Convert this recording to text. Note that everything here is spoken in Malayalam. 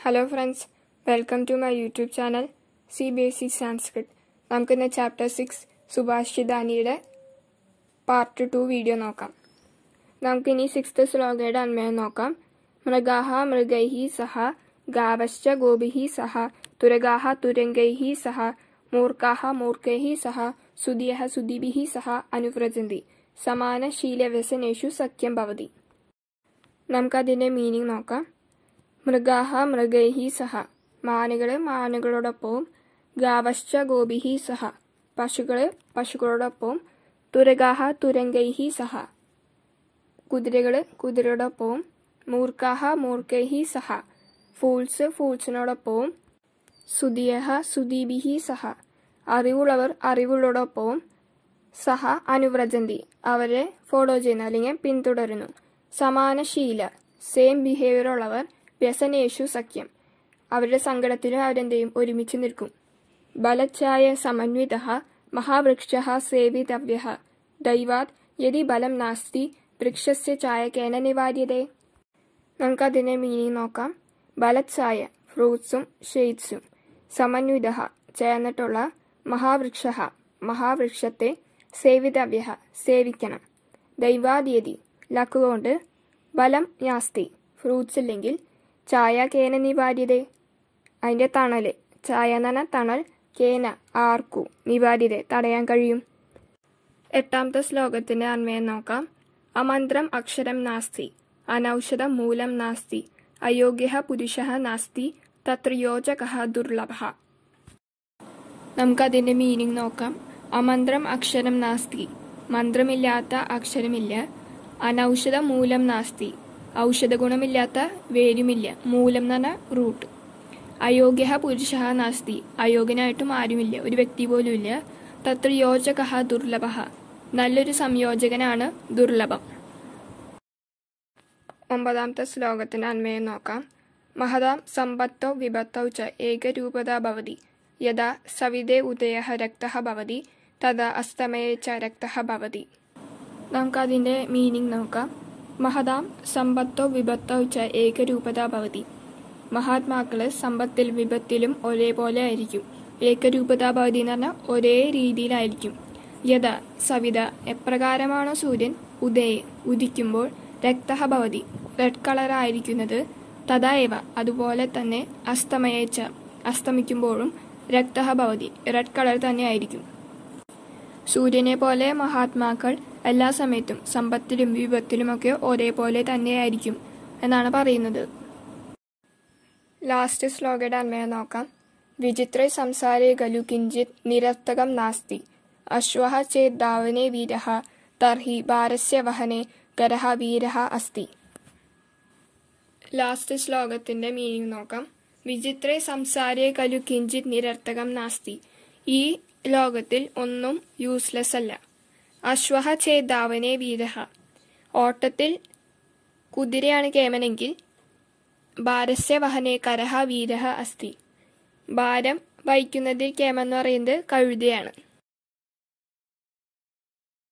hello friends welcome to my YouTube channel C B S E Sanskrit നമുക്കിന്ന് ചാപ്റ്റർ സിക്സ് സുഭാഷിതാനിയുടെ പാർട്ട് ടു വീഡിയോ നോക്കാം നമുക്കിനി സിക്സ്ത് ശ്ലോകയുടെ അന്വയം നോക്കാം മൃഗാഹ മൃഗൈഹി സഹ ഗാവശ്ച ഗോപിഹി സഹ തുരഗാഹ തുരങ്കൈഹി സഹ മൂർഖാഹ മൂർഖൈഹി സഹ സുതിയഃ സുതിഭിः സഹ അനുവ്രജന്തി സമാനശീലവ്യസനേഷു സഖ്യം ഭവതി നമുക്കതിൻ്റെ മീനിങ് നോക്കാം മൃഗാഹ മൃഗൈഹി സഹ മാനുകൾ മാനുകളോടൊപ്പവും ഗാവശ്ച ഗോപിഹി സഹ പശുക്കൾ പശുക്കളോടൊപ്പവും തുരഗാഹ തുരങ്കൈഹി സഹ കുതിരകൾ കുതിരയോടൊപ്പവും മൂർഖാഹ മൂർഖൈഹി സഹ ഫൂൾസ് ഫൂൾസിനോടൊപ്പവും സുതിയഹ സുദീപിഹി സഹ അറിവുള്ളവർ അറിവുള്ളവരോടൊപ്പവും സഹ അനുവ്രജന്തി അവരെ ഫോളോ ചെയ്യുന്നു അല്ലെങ്കിൽ പിന്തുടരുന്നു സമാനശീല സെയിം ബിഹേവിയർ ഉള്ളവർ വ്യസനേഷു സഖ്യം അവരുടെ സങ്കടത്തിലും അവരെന്ത് ചെയ്യും ഒരുമിച്ച് നിൽക്കും ബലച്ചായ സമന്വിത മഹാവൃക്ഷ സേവിതവ്യ ദൈവാത് യതി ബലം നാസ്തി വൃക്ഷസ്യ ചായകേന നിവാര്യതേ നമുക്കതിൻ്റെ മീനിങ് നോക്കാം ബലച്ചായ ഫ്രൂട്ട്സും ഷെയ്ഡ്സും സമന്വിത ചേർന്നിട്ടുള്ള മഹാവൃക്ഷ മഹാവൃക്ഷത്തെ സേവിതവ്യ സേവിക്കണം ദൈവാദിയതി ലക്കുകൊണ്ട് ബലം യാസ്തി ഫ്രൂട്ട്സ് ഇല്ലെങ്കിൽ ചായ കേന നിവാര്യതേ അതിൻ്റെ തണല് ചായ എന്ന് പറഞ്ഞാൽ തണൽ കേന ആർക്കു നിവാര്യത തടയാൻ കഴിയും എട്ടാമത്തെ ശ്ലോകത്തിന്റെ അന്വയം നോക്കാം അമന്ത്രം അക്ഷരം നാസ്തി അനൌഷധം മൂലം നാസ്തി അയോഗ്യ പുരുഷ നാസ്തി തത്ര യോജക ദുർലഭ നമുക്കതിന്റെ മീനിങ് നോക്കാം അമന്ത്രം അക്ഷരം നാസ്തി മന്ത്രമില്ലാത്ത അക്ഷരമില്ല അനൌഷധ മൂലം നാസ്തി ഔഷധ ഗുണമില്ലാത്ത വേരുമില്ല മൂലം എന്ന് പറഞ്ഞാൽ റൂട്ട് അയോഗ്യ പുരുഷ നാസ്തി അയോഗ്യനായിട്ടും ആരുമില്ല ഒരു വ്യക്തി പോലും ഇല്ല തത്ര യോജക ദുർലഭ നല്ലൊരു സംയോജകനാണ് ദുർലഭം ഒമ്പതാമത്തെ ശ്ലോകത്തിന്റെ അന്വയം നോക്കാം മഹതാം സമ്പത്തോ വിപത്തോ ച ഏകരൂപത ഭവതി യഥാ സവിതേ ഉദയ രക്ത ഭവതി തഥാ അസ്തമയെ ച രക്ത ഭവതി നമുക്കതിൻ്റെ മീനിങ് നോക്കാം മഹതാം സമ്പത്തോ വിപത്തോ ച ഏകരൂപത ഭവതി മഹാത്മാക്കള് സമ്പത്തിൽ വിപത്തിലും ഒരേപോലെ ആയിരിക്കും ഏകരൂപത ഭവതി എന്ന് പറഞ്ഞാൽ ഒരേ രീതിയിലായിരിക്കും യഥ സവിത എപ്രകാരമാണോ സൂര്യൻ ഉദയെ ഉദിക്കുമ്പോൾ രക്തഹ ഭവതി റെഡ് കളറായിരിക്കുന്നത് തഥാ ഏവ അതുപോലെ തന്നെ അസ്തമയേച്ച അസ്തമിക്കുമ്പോഴും രക്തഹ ഭവതി റെഡ് കളർ തന്നെ ആയിരിക്കും സൂര്യനെ പോലെ മഹാത്മാക്കൾ എല്ലാ സമയത്തും സമ്പത്തിലും വിപത്തിലുമൊക്കെ ഒരേപോലെ തന്നെയായിരിക്കും എന്നാണ് പറയുന്നത് ലാസ്റ്റ് ശ്ലോകയുടെ അന്വയം നോക്കാം വിചിത്രേ സംസാരേ ഖലു കിഞ്ചിത് നിരർത്ഥകം നാസ്തി അശ്വ ചേത് ധാവനെ വീര തർഹി ഭാരസ്യ വഹനെ ഗരഹ വീര അസ്തി ലാസ്റ്റ് ശ്ലോകത്തിന്റെ മീനിങ് നോക്കാം വിചിത്രേ സംസാരേ ഖലു കിഞ്ചിത് നിരർത്ഥകം നാസ്തി ഈ ലോകത്തിൽ ഒന്നും യൂസ്ലെസ് അല്ല അശ്വഹ ചേതാവനെ വീരഹ ഓട്ടത്തിൽ കുതിരയാണ് കേമനെങ്കിൽ ഭാരസ്യ വഹനെ കരഹ വീരഹ അസ്തി ഭാരം വഹിക്കുന്നതിൽ കേമെന്ന് പറയുന്നത് കഴുതയാണ്